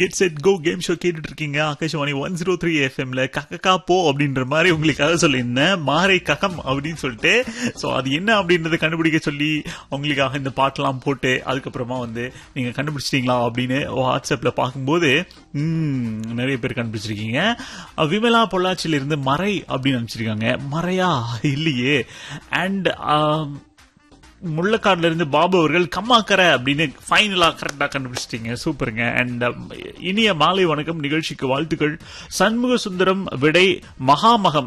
get set go game show கேட்டுட்டு இருக்கீங்க Akashvani one zero three எஃப்எம்ல கக்கா போ அப்படின்ற மாதிரி உங்களுக்காக சொல்லியிருந்தேன் மாறை ககம் அப்படின்னு சொல்லிட்டு ஸோ அது என்ன அப்படின்றத கண்டுபிடிக்க சொல்லி உங்களுக்காக இந்த பாட்டெல்லாம் போட்டு அதுக்கப்புறமா வந்து நீங்க கண்டுபிடிச்சிட்டீங்களா அப்படின்னு வாட்ஸ்அப்ல பார்க்கும்போது ம், நிறைய பேர் கண்டுபிடிச்சிருக்கீங்க அஹ், விமலா பொள்ளாச்சியில இருந்து மறை அப்படின்னு அனுப்பிச்சிருக்காங்க மறையா இல்லையே அண்ட் முள்ளக்காடுல இருந்து பாபு அவர்கள் கம்மாக்கரை அப்படின்னு ஃபைனலா கரெக்டா கண்டுபிடிச்சிட்டீங்க சூப்பருங்க அண்ட் இனிய மாலை வணக்கம் நிகழ்ச்சிக்கு வாழ்த்துக்கள் சண்முக சுந்தரம் விடை மகாமகம்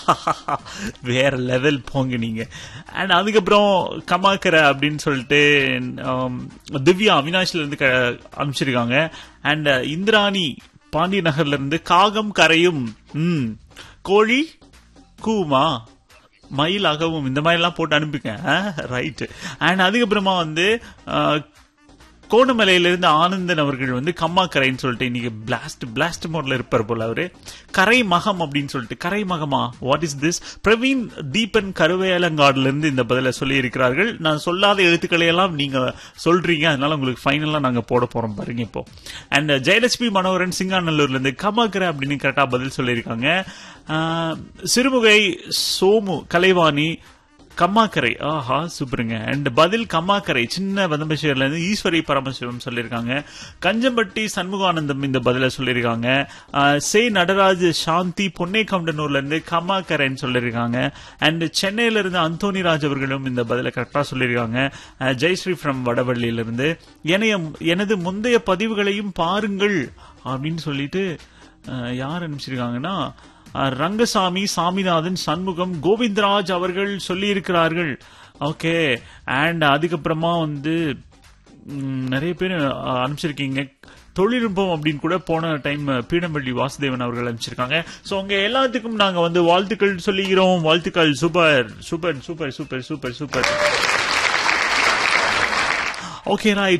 வேற லெவல் போங்க நீங்க அண்ட் அதுக்கப்புறம் கம்மாக்கரை அப்படின்னு சொல்லிட்டு um, திவ்யா அவினாஷ்ல இருந்து க- அனுப்பிச்சிருக்காங்க அண்ட் இந்திராணி பாண்டிய நகர்ல இருந்து காகம் கரையும் ம் கோழி கூமா மயில் அகவும் இந்த மாதிரி எல்லாம் போட்டு அனுப்புங்க ரைட் அண்ட் அதுக்கப்புறமா வந்து அஹ், கோணமலையிலிருந்து ஆனந்தன் அவர்கள் வந்து கம்மாக்கரைன்னு சொல்லிட்டு இன்னைக்கு பிளாஸ்ட் பிளாஸ்ட் மோட்ல இருப்பார் போல அவரு கரை மகம் அப்படின்னு சொல்லிட்டு கரை மகமா what is this Praveen Deepan கருவேலங்காடுல இருந்து இந்த பதில சொல்லி இருக்கிறார்கள் நான் சொல்லாத எழுத்துக்களை எல்லாம் நீங்க சொல்றீங்க அதனால உங்களுக்கு ஃபைனலா நாங்க போட போறோம் பாருங்க இப்போ அண்ட் ஜெயலட்சுமி மனோகரன் சிங்காநல்லூர்ல இருந்து கம்மாக்கரை அப்படின்னு கரெக்டா பதில் சொல்லியிருக்காங்க ஆஹ், சிறுமுகை சோமு கலைவாணி கம்மாக்கரை ஆஹா சூப்பருங்க அண்ட் பதில் கம்மாக்கரை சின்ன வதம்பேஸ்வரில இருந்து ஈஸ்வரி பரமசிவம் சொல்லியிருக்காங்க கஞ்சம்பட்டி சண்முகானந்தம் இந்த பதில சொல்லியிருக்காங்க ஆஹ், சே நடராஜ் சாந்தி பொன்னே கவுண்டனூர்ல இருந்து கம்மாக்கரைன்னு சொல்லியிருக்காங்க அண்ட் சென்னையில இருந்து அந்தோனி ராஜ் அவர்களும் இந்த பதில கரெக்டா சொல்லியிருக்காங்க ஆஹ், ஜெயஸ்ரீ ஃப்ரம் வடவள்ளியில இருந்து என்னைய எனது முந்தைய பதிவுகளையும் பாருங்கள் அப்படின்னு சொல்லிட்டு ஆஹ், யார் அனுப்பிச்சிருக்காங்கன்னா அஹ் ரங்கசாமி சாமிநாதன் சண்முகம் கோவிந்தராஜ் அவர்கள் சொல்லி இருக்கிறார்கள் ஓகே அண்ட் அதுக்கப்புறமா வந்து ம், நிறைய பேர் அஹ், அனுப்பிச்சிருக்கீங்க தொழில்நுட்பம் அப்படின்னு கூட போன டைம் பீடம்பள்ளி வாசுதேவன் அவர்கள் அனுப்பிச்சிருக்காங்க ஸோ உங்க எல்லாத்துக்கும் நாங்க வந்து வாழ்த்துக்கள் சொல்லிக்கிறோம் வாழ்த்துக்கள் super super super super super super okay right